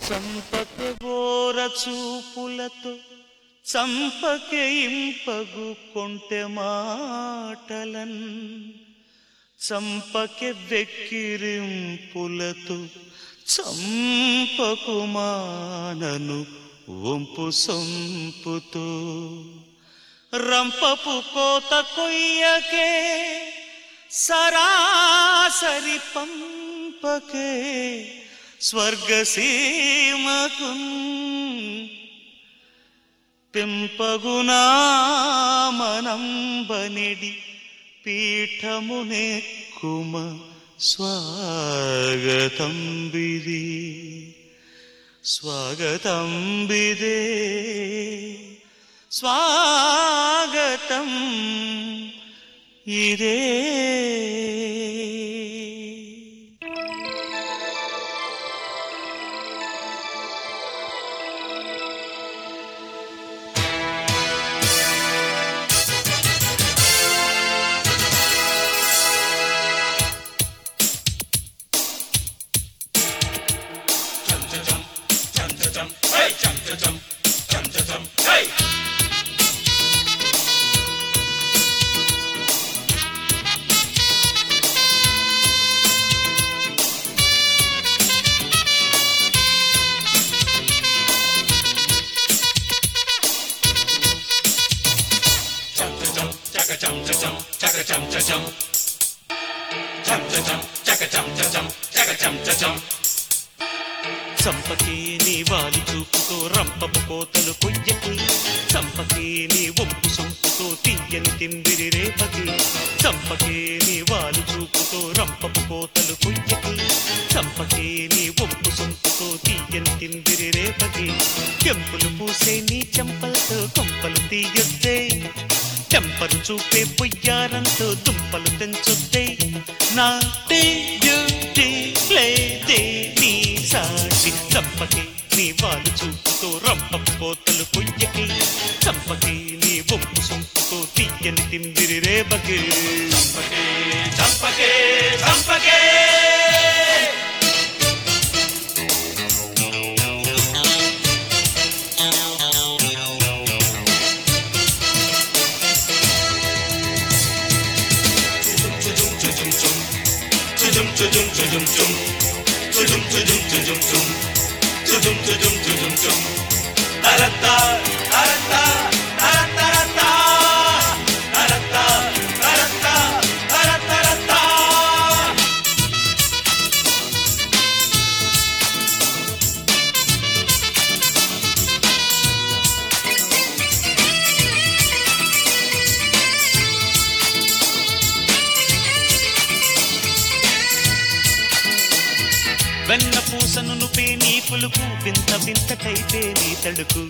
చంపక బోర చూపులతో చంపకే ఇంపగు కొంటె మాటలన్ చంపకే వెక్కిరింపులతో చంపకు మానను వంపు సొంపుతో రంపపు కోత కొయ్యకే సరాసరి పంపకే స్వర్గసీమకున్ పెంపగునా మనంబనిడి పీఠమునెక్కుమ స్వాగతం బిది స్వాగతం బిదే స్వాగతం ఇదే చంపకే నీ వాలి చూపుతో రంపపు కోతలు కొయ్యకి చంపకే నీ వంపు సొంపుతో తీయని తిందిరి రేపకి చంపకే నీ వాలు చూపుతో రంపపు కోతలు కొయ్యకి చంపకే నీ వంపు సొంపుతో తీయని తిందిరి రేపకి కెంపులు పూసే నీ చెంపలతో కొంపలు తీయొద్దే చెంపలు చూపే పొయ్యారంతో దుంపలు తెంచొద్దే నా తేజుటి లేదే నీ సాటి చంపకి నీ వాళ్ళు చూపుతో రంపపు కోతలు కొయ్యకి చంపకి నీ బొమ్ము సొంపుతో తీయని తిందిరి రేపకి చంపకే చంపకే చంపకే వెన్న పూసను నుపే నీ పులుపు వింత వింత కైపే నీ తడుకు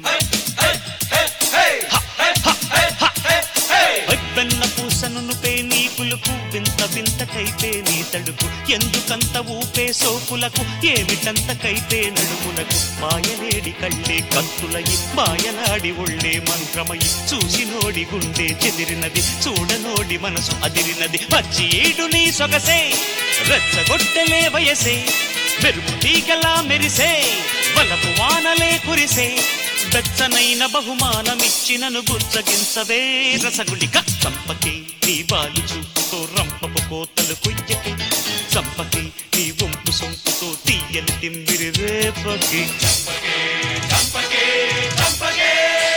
వెన్న పూసను నుపే నీ పులుపు వింత వింత కైపే నీ తడుకు ఎందుకంత ఊపే సోపులకు ఏమిటంత కైపే నడుమునకు మాయలేడి కళ్ళే కత్తులయి మాయలాడి ఒళ్ళే మంత్రమయి చూసి నోడి గుండె చెదిరినది చూడనోడి మనసు అదిరినది వచ్చి ఏడు నీ సొగసే రెచ్చగొట్టలే వయసే మెరుపు తీగలా మెరిసే వలపు వానలే కురిసే వెచ్చనైన బహుమానమిచ్చినను బుచ్చగించవే రసగుళిక చంపకి నీ బాలు చూపుతో రంపపు కోతలు కొయ్యకి చంపకి నీ వంపు సొంపుతో తీయని తిమ్మిరి రేపకి చంపకే చంపకే చంపకే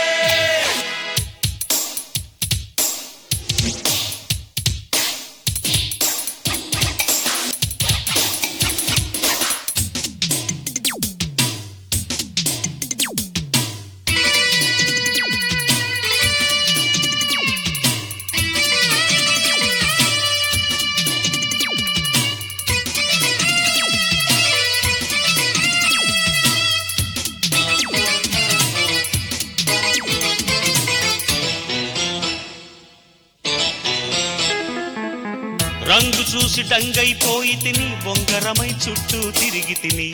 రంగు చూసి డంగైపోయి తిని బొంగరమై చుట్టూ తిరిగి తిని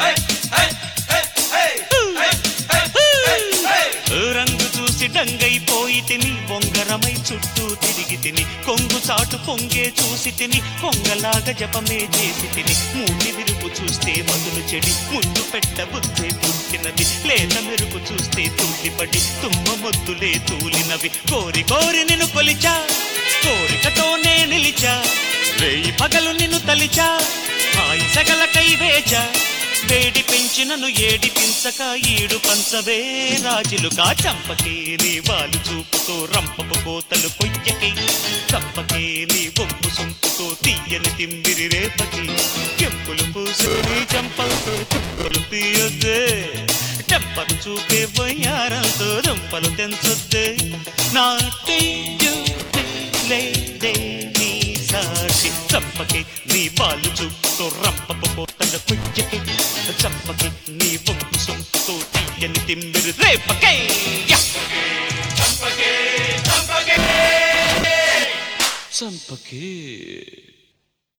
రంగు చూసి డంగైపోయి తిని బొంగరమై చుట్టూ తిరిగి తిని కొంగు చాటు పొంగే చూసి తిని పొంగలాగా జపమే చేసి తిని మూడి విరుపు చూస్తే మధులు చెడి ముందు పెట్ట బుద్ధే పుట్టిన తడిపినది లేత మెరుపు చూస్తే తుల్లిపడి తుమ్మ మొద్దులే తూలినవి కోరి కోరి నిన్ను కొలిచా కోరికతోనే నిలిచా రేయి పగలు నిన్ను తలిచా హాయి సగల కై వేచా వేడి పెంచినను ఏడిపించక ఈడు పంచవే రాజులుగా చంపకే నీ వాళ్ళు చూపుతో రంపపు కోతలు కొయ్యకే చంపకే నీ బొంపు సొంపుతో తీయని తిమ్మిరి రేపకి కెంపులు పూసుకుని చంపలతో చుక్కలు తీయొద్దే టెంపరు చూపే వయ్యారంతో దుంపలు తెంచొద్దే నా లేదే నీ సాక్షి చంపకే నీ బాలు చూపుతో రంపపు కోతల కొయ్యకే చంపకే నీ బొంపు సొంపుతో తీయని తిమ్మిరి రేపకే యా! చంపకే